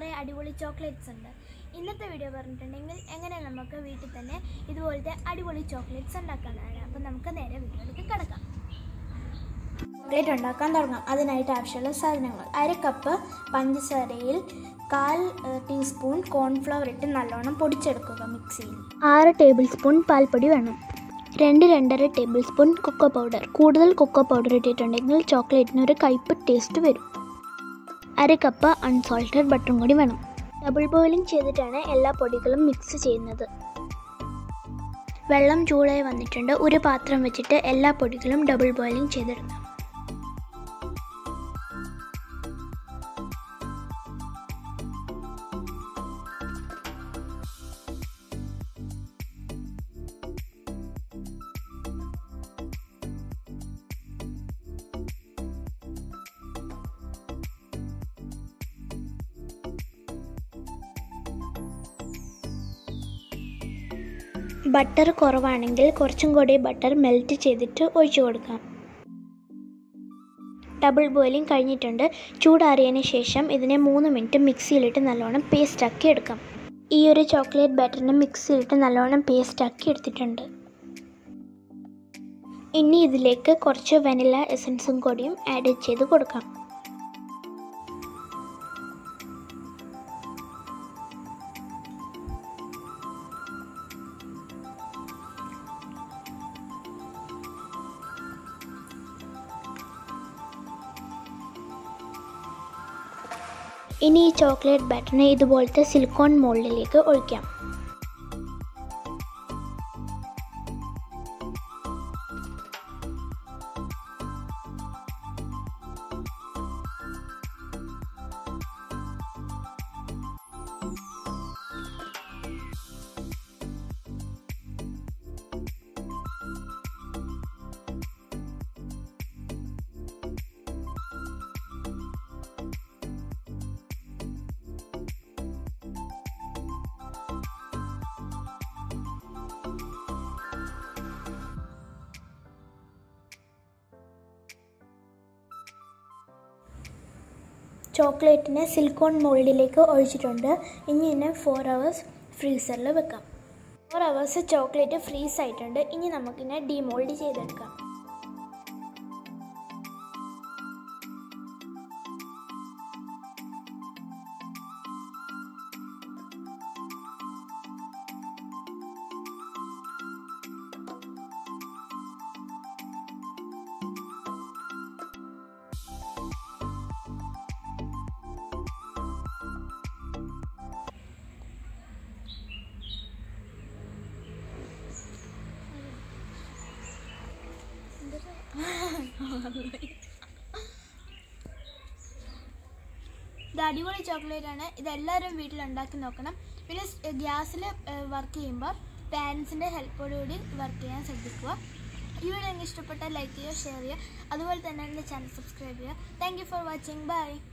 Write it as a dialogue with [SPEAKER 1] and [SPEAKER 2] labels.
[SPEAKER 1] കുറേ അടിപൊളി ചോക്ലേറ്റ്സ് ഉണ്ട് ഇന്നത്തെ വീഡിയോ പറഞ്ഞിട്ടുണ്ടെങ്കിൽ എങ്ങനെ നമുക്ക് വീട്ടിൽ തന്നെ ഇതുപോലത്തെ അടിപൊളി ചോക്ലേറ്റ്സ് ഉണ്ടാക്കാനാണ് അപ്പം നമുക്ക് നേരെ വീഡിയോയിലേക്ക് കിടക്കാം ചോക്ലേറ്റ് ഉണ്ടാക്കാൻ തുടങ്ങാം അതിനായിട്ട് ആവശ്യമുള്ള സാധനങ്ങൾ അര കപ്പ് പഞ്ചസാരയിൽ കാൽ ഏഹ്, ടീസ്പൂൺ കോൺഫ്ലവർ ഇട്ട് നല്ലോണം പൊടിച്ചെടുക്കുക മിക്സിയിൽ ആറ് ടേബിൾ സ്പൂൺ പാൽപ്പൊടി വേണം രണ്ട് രണ്ടര ടേബിൾ സ്പൂൺ കൊക്കോ പൗഡർ കൂടുതൽ കൊക്കോ പൗഡർ ഇട്ടിട്ടുണ്ടെങ്കിൽ ചോക്ലേറ്റിന് ഒരു കയ്പ് ടേസ്റ്റ് വരും അര കപ്പ് അൺസോൾട്ടഡ് ബട്ടറും കൂടി വേണം ഡബിൾ ബോയിലിംഗ് ചെയ്തിട്ടാണ് എല്ലാ പൊടികളും മിക്സ് ചെയ്യുന്നത് വെള്ളം ചൂടായി വന്നിട്ടുണ്ട് ഒരു പാത്രം വെച്ചിട്ട് എല്ലാ പൊടികളും ഡബിൾ ബോയിലിംഗ് ചെയ്തെടുക്കാം ബട്ടർ കുറവാണെങ്കിൽ കുറച്ചും കൂടി ബട്ടർ മെൽറ്റ് ചെയ്തിട്ട് ഒഴിച്ചു കൊടുക്കാം ഡബിൾ ബോയിലിംഗ് കഴിഞ്ഞിട്ടുണ്ട് ചൂടാറിയതിന് ശേഷം ഇതിനെ മൂന്ന് മിനിറ്റ് മിക്സിയിലിട്ട് നല്ലോണം പേസ്റ്റ് ആക്കി എടുക്കാം ഈ ഒരു ചോക്ലേറ്റ് ബാറ്ററിനെ മിക്സിയിലിട്ട് നല്ലോണം പേസ്റ്റ് ആക്കി എടുത്തിട്ടുണ്ട് ഇനി ഇതിലേക്ക് കുറച്ച് വെനില എസൻസും കൂടിയും ആഡ് ചെയ്ത് കൊടുക്കാം ഇനി ഈ ചോക്ലേറ്റ് ബാറ്ററിനെ ഇതുപോലത്തെ സിലിക്കോൺ മോൾഡിലേക്ക് ഒഴിക്കാം ചോക്ലേറ്റിനെ സിലിക്കോൺ മോൾഡിലേക്ക് ഒഴിച്ചിട്ടുണ്ട് ഇനി ഇതിനെ ഫോർ അവേഴ്സ് ഫ്രീസറിൽ വെക്കാം ഫോർ അവേഴ്സ് ചോക്ലേറ്റ് ഫ്രീസ് ആയിട്ടുണ്ട് ഇനി നമുക്കിനെ ഡിമോൾഡ് ചെയ്തെടുക്കാം ഇത് അടിപൊളി ചോക്ലേറ്റ് ആണ് ഇത് എല്ലാവരും വീട്ടിൽ ഉണ്ടാക്കി നോക്കണം പിന്നെ ഗ്യാസിൽ വർക്ക് ചെയ്യുമ്പോൾ പാരൻസിൻ്റെ ഹെൽപ്പോടുകൂടി വർക്ക് ചെയ്യാൻ ശ്രദ്ധിക്കുക ഈ വീഡിയോ നിങ്ങൾക്ക് ഇഷ്ടപ്പെട്ടാൽ ലൈക്ക് ചെയ്യുക ഷെയർ ചെയ്യുക അതുപോലെ തന്നെ എൻ്റെ ചാനൽ സബ്സ്ക്രൈബ് ചെയ്യുക thank you for watching by